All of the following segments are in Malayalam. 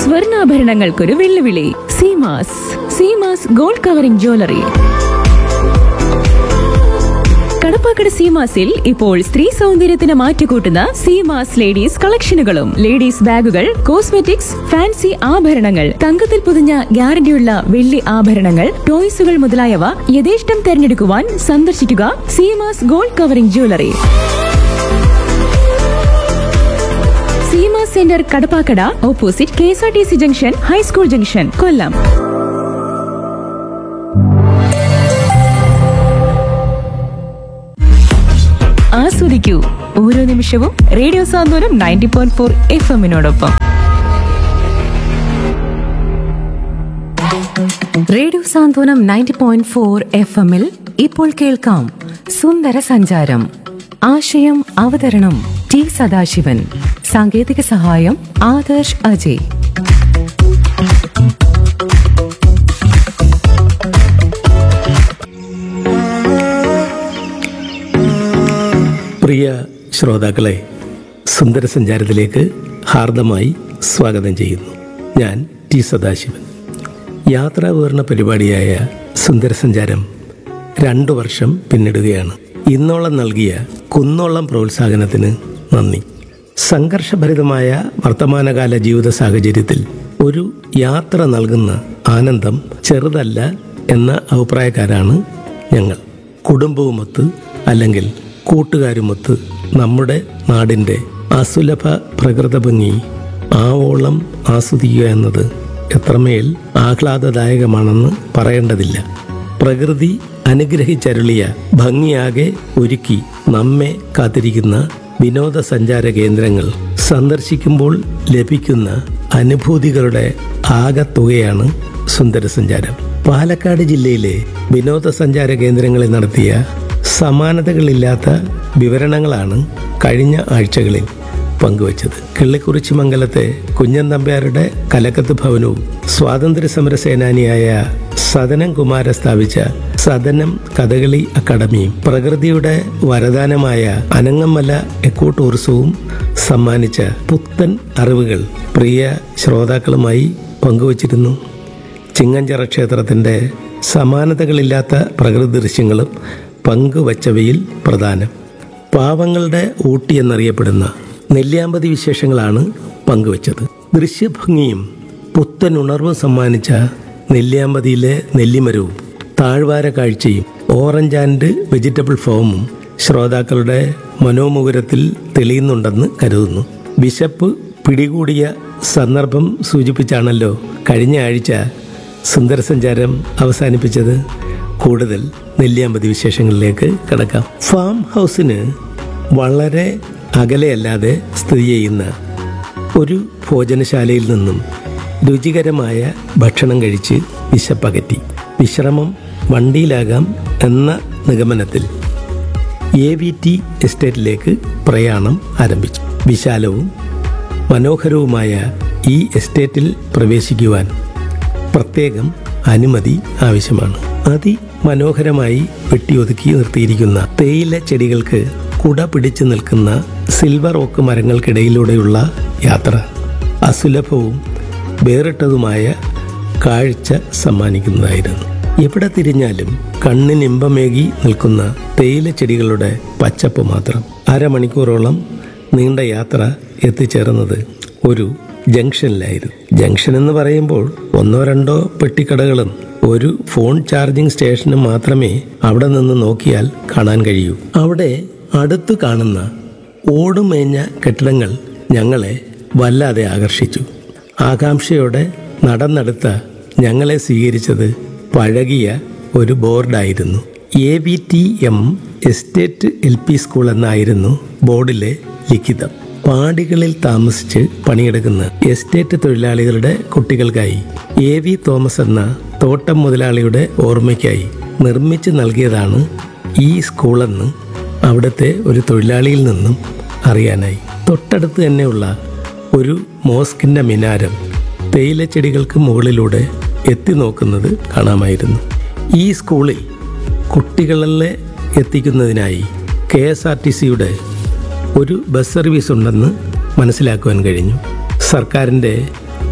സ്വർണ്ണാഭരണങ്ങൾക്കൊരു വെല്ലുവിളി Seemas Seemas gold covering jewellery Kadappakada സീമാസിൽ ഇപ്പോൾ സ്ത്രീ സൗന്ദര്യത്തിന് മാറ്റുകൂട്ടുന്ന സീമാസ് ലേഡീസ് കളക്ഷനുകളും ലേഡീസ് ബാഗുകൾ കോസ്മെറ്റിക്സ് ഫാൻസി ആഭരണങ്ങൾ തങ്കത്തിൽ പൊതിഞ്ഞ ഗ്യാരണ്ടിയുള്ള വെള്ളി ആഭരണങ്ങൾ ടോയ്സുകൾ മുതലായവ യഥേഷ്ടം തെരഞ്ഞെടുക്കുവാൻ സന്ദർശിക്കുക Seemas gold covering jewellery Seema centre Kadappakada opposite K S R T C junction high school junction Kollam ആസ്വദിക്കൂ ഓരോ നിമിഷവും radio Santhwanam ninety point four F എമ്മിനോടൊപ്പം radio Santhwanam ninety point four F എമ്മിൽ ഇപ്പോൾ കേൾക്കാം സുന്ദര സഞ്ചാരം ആശയം അവതരണം ടി സദാശിവൻ സാങ്കേതിക സഹായം ആദർശ് അജയ് പ്രിയ ശ്രോതാക്കളെ സുന്ദരസഞ്ചാരത്തിലേക്ക് ഹാർദമായി സ്വാഗതം ചെയ്യുന്നു ഞാൻ ടി സദാശിവൻ യാത്രാ വിവരണ പരിപാടിയായ സുന്ദരസഞ്ചാരം രണ്ടു വർഷം പിന്നിടുകയാണ് ഇന്നോളം നൽകിയ കുന്നോളം പ്രോത്സാഹനത്തിന് നന്ദി സംഘർഷഭരിതമായ വർത്തമാനകാല ജീവിത സാഹചര്യത്തിൽ ഒരു യാത്ര നൽകുന്ന ആനന്ദം ചെറുതല്ല എന്ന അഭിപ്രായക്കാരാണ് ഞങ്ങൾ കുടുംബവുമൊത്ത് അല്ലെങ്കിൽ കൂട്ടുകാരുമൊത്ത് നമ്മുടെ നാടിൻ്റെ അസുലഭ പ്രകൃത ഭംഗി ആവോളം ആസ്വദിക്കുക എന്നത് എത്രമേൽ ആഹ്ലാദദായകമാണെന്ന് പറയേണ്ടതില്ല പ്രകൃതി അനുഗ്രഹിച്ചരുളിയ ഭംഗിയാകെ ഒരുക്കി നമ്മെ കാത്തിരിക്കുന്ന വിനോദസഞ്ചാര കേന്ദ്രങ്ങൾ സന്ദർശിക്കുമ്പോൾ ലഭിക്കുന്ന അനുഭൂതികളുടെ ആകത്തുകയാണ് സുന്ദരസഞ്ചാരം പാലക്കാട് ജില്ലയിലെ വിനോദസഞ്ചാര കേന്ദ്രങ്ങളിൽ നടത്തിയ സമാനതകളില്ലാത്ത വിവരണങ്ങളാണ് കഴിഞ്ഞ ആഴ്ചകളിൽ പങ്കുവച്ചത് കിള്ളിക്കുറിച്ചി മംഗലത്തെ കുഞ്ഞൻ നമ്പ്യാരുടെ കലക്കത്ത് ഭവനവും സ്വാതന്ത്ര്യ സമര സേനാനിയായ സദനം കുമാര സ്ഥാപിച്ച സദനം കഥകളി അക്കാദമിയും പ്രകൃതിയുടെ വരദാനമായ അനങ്ങമല എക്കോ ടൂറിസവും സമ്മാനിച്ച പുത്തൻ അറിവുകൾ പ്രിയ ശ്രോതാക്കളുമായി പങ്കുവച്ചിരുന്നു ചിങ്ങഞ്ചിറ ക്ഷേത്രത്തിൻ്റെ സമാനതകളില്ലാത്ത പ്രകൃതി ദൃശ്യങ്ങളും പങ്കുവച്ചവയിൽ പ്രധാനം പാവങ്ങളുടെ ഊട്ടി എന്നറിയപ്പെടുന്ന നെല്ലിയാമ്പതി വിശേഷങ്ങളാണ് പങ്കുവച്ചത് ദൃശ്യഭംഗിയും പുത്തൻ ഉണർവും സമ്മാനിച്ച നെല്ലിയാമ്പതിയിലെ നെല്ലിമരവും താഴ്വാര കാഴ്ചയും ഓറഞ്ച് ആൻഡ് വെജിറ്റബിൾ ഫോമും ശ്രോതാക്കളുടെ മനോമുകുരത്തിൽ തെളിയുന്നുണ്ടെന്ന് കരുതുന്നു വിശപ്പ് പിടികൂടിയ സന്ദർഭം സൂചിപ്പിച്ചാണല്ലോ കഴിഞ്ഞ ആഴ്ച സുന്ദരസഞ്ചാരം അവസാനിപ്പിച്ചത് കൂടുതൽ നെല്ലിയാമ്പതി വിശേഷങ്ങളിലേക്ക് കടക്കാം ഫാം ഹൗസിന് വളരെ അകലെയല്ലാതെ സ്ഥിതി ചെയ്യുന്ന ഒരു ഭോജനശാലയിൽ നിന്നും രുചികരമായ ഭക്ഷണം കഴിച്ച് വിശപ്പകറ്റി വിശ്രമം വണ്ടിയിലാകാം എന്ന നിഗമനത്തിൽ എ വി ടി എസ്റ്റേറ്റിലേക്ക് പ്രയാണം ആരംഭിച്ചു വിശാലവും മനോഹരവുമായ ഈ എസ്റ്റേറ്റിൽ പ്രവേശിക്കുവാൻ പ്രത്യേകം അനുമതി ആവശ്യമാണ് അതിമനോഹരമായി വെട്ടിയൊതുക്കി നിർത്തിയിരിക്കുന്ന തേയില ചെടികൾക്ക് കുട പിടിച്ചു നിൽക്കുന്ന സിൽവർ ഓക്ക് മരങ്ങൾക്കിടയിലൂടെയുള്ള യാത്ര അസുലഭവും വേറിട്ടതുമായ കാഴ്ച സമ്മാനിക്കുന്നതായിരുന്നു എവിടെ തിരിഞ്ഞാലും കണ്ണിനിമ്പമേകി നിൽക്കുന്ന തേയില ചെടികളുടെ പച്ചപ്പ് മാത്രം അരമണിക്കൂറോളം നീണ്ട യാത്ര എത്തിച്ചേർന്നത് ഒരു ജംഗ്ഷനിലായിരുന്നു ജംഗ്ഷൻ എന്ന് പറയുമ്പോൾ ഒന്നോ രണ്ടോ പെട്ടിക്കടകളും ഒരു ഫോൺ ചാർജിംഗ് സ്റ്റേഷനും മാത്രമേ അവിടെ നിന്ന് നോക്കിയാൽ കാണാൻ കഴിയൂ അവിടെ അടുത്തു കാണുന്ന ഓടുമേഞ്ഞ കെട്ടിടങ്ങൾ ഞങ്ങളെ വല്ലാതെ ആകർഷിച്ചു ആകാംക്ഷയോടെ നടന്നെടുത്ത ഞങ്ങളെ സ്വീകരിച്ചത് പഴകിയ ഒരു ബോർഡായിരുന്നു A V T M estate L P school എന്നായിരുന്നു ബോർഡിലെ ലിഖിതം പാടികളിൽ താമസിച്ച് പണിയെടുക്കുന്ന എസ്റ്റേറ്റ് തൊഴിലാളികളുടെ കുട്ടികൾക്കായി എ വി തോമസ് എന്ന തോട്ടം മുതലാളിയുടെ ഓർമ്മയ്ക്കായി നിർമ്മിച്ചു നൽകിയതാണ് ഈ സ്കൂളെന്ന് അവിടുത്തെ ഒരു തൊഴിലാളിയിൽ നിന്നും അറിയാനായി തൊട്ടടുത്ത് തന്നെയുള്ള ഒരു മോസ്കിൻ്റെ മിനാരം തേയിലച്ചെടികൾക്ക് മുകളിലൂടെ എത്തി നോക്കുന്നത് കാണാമായിരുന്നു ഈ സ്കൂളിൽ കുട്ടികളെ എത്തിക്കുന്നതിനായി കെ എസ് ആർ ടി സിയുടെ ഒരു ബസ് സർവീസ് ഉണ്ടെന്ന് മനസ്സിലാക്കുവാൻ കഴിഞ്ഞു സർക്കാരിൻ്റെ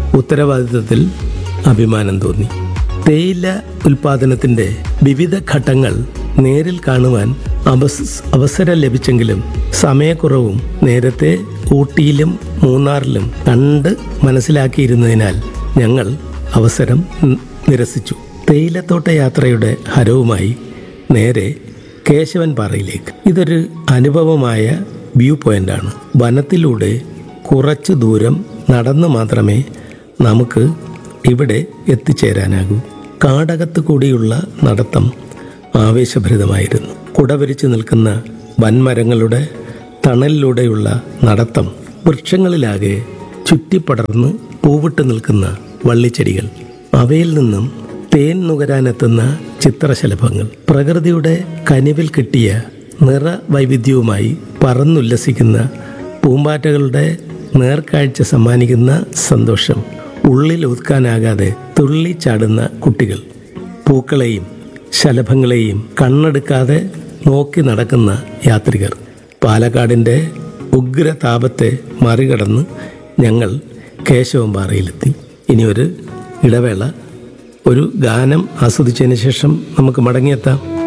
ഉത്തരവാദിത്തത്തിൽ അഭിമാനം തോന്നി തേയില ഉൽപാദനത്തിൻ്റെ വിവിധ ഘട്ടങ്ങൾ നേരിൽ കാണുവാൻ അവസ് അവസരം ലഭിച്ചെങ്കിലും സമയക്കുറവും നേരത്തെ ഊട്ടിയിലും മൂന്നാറിലും കണ്ട് മനസ്സിലാക്കിയിരുന്നതിനാൽ ഞങ്ങൾ അവസരം നി- നിരസിച്ചു തേയിലത്തോട്ട യാത്രയുടെ ഹരവുമായി നേരെ കേശവൻ പാറയിലേക്ക് ഇതൊരു അനുഭവമായ വ്യൂ പോയിന്റാണ് വനത്തിലൂടെ കുറച്ച് ദൂരം നടന്നു മാത്രമേ നമുക്ക് ഇവിടെ എത്തിച്ചേരാനാകൂ കാടകത്ത് കൂടിയുള്ള നടത്തം ആവേശഭരിതമായിരുന്നു കുടവരിച്ചു നിൽക്കുന്ന വൻമരങ്ങളുടെ തണലിലൂടെയുള്ള നടത്തം വൃക്ഷങ്ങളിലാകെ ചുറ്റിപ്പടർന്ന് പൂവിട്ട് നിൽക്കുന്ന വള്ളിച്ചെടികൾ അവയിൽ നിന്നും തേൻ നുകരാനെത്തുന്ന ചിത്രശലഭങ്ങൾ പ്രകൃതിയുടെ കനിവിൽ കിട്ടിയ നിറ വൈവിധ്യവുമായി പറന്നുല്ലസിക്കുന്ന പൂമ്പാറ്റകളുടെ നേർക്കാഴ്ച സമ്മാനിക്കുന്ന സന്തോഷം ഉള്ളിൽ ഒതുക്കാനാകാതെ തുള്ളിച്ചാടുന്ന കുട്ടികൾ പൂക്കളെയും ശലഭങ്ങളെയും കണ്ണെടുക്കാതെ നോക്കി നടക്കുന്ന യാത്രികർ പാലക്കാടിൻ്റെ ഉഗ്ര താപത്തെ മറികടന്ന് ഞങ്ങൾ കേശവമ്പാറയിലെത്തി ഇനി ഒരു ഇടവേള ഒരു ഗാനം ആസ്വദിച്ചതിന് ശേഷം നമുക്ക് മടങ്ങിയെത്താം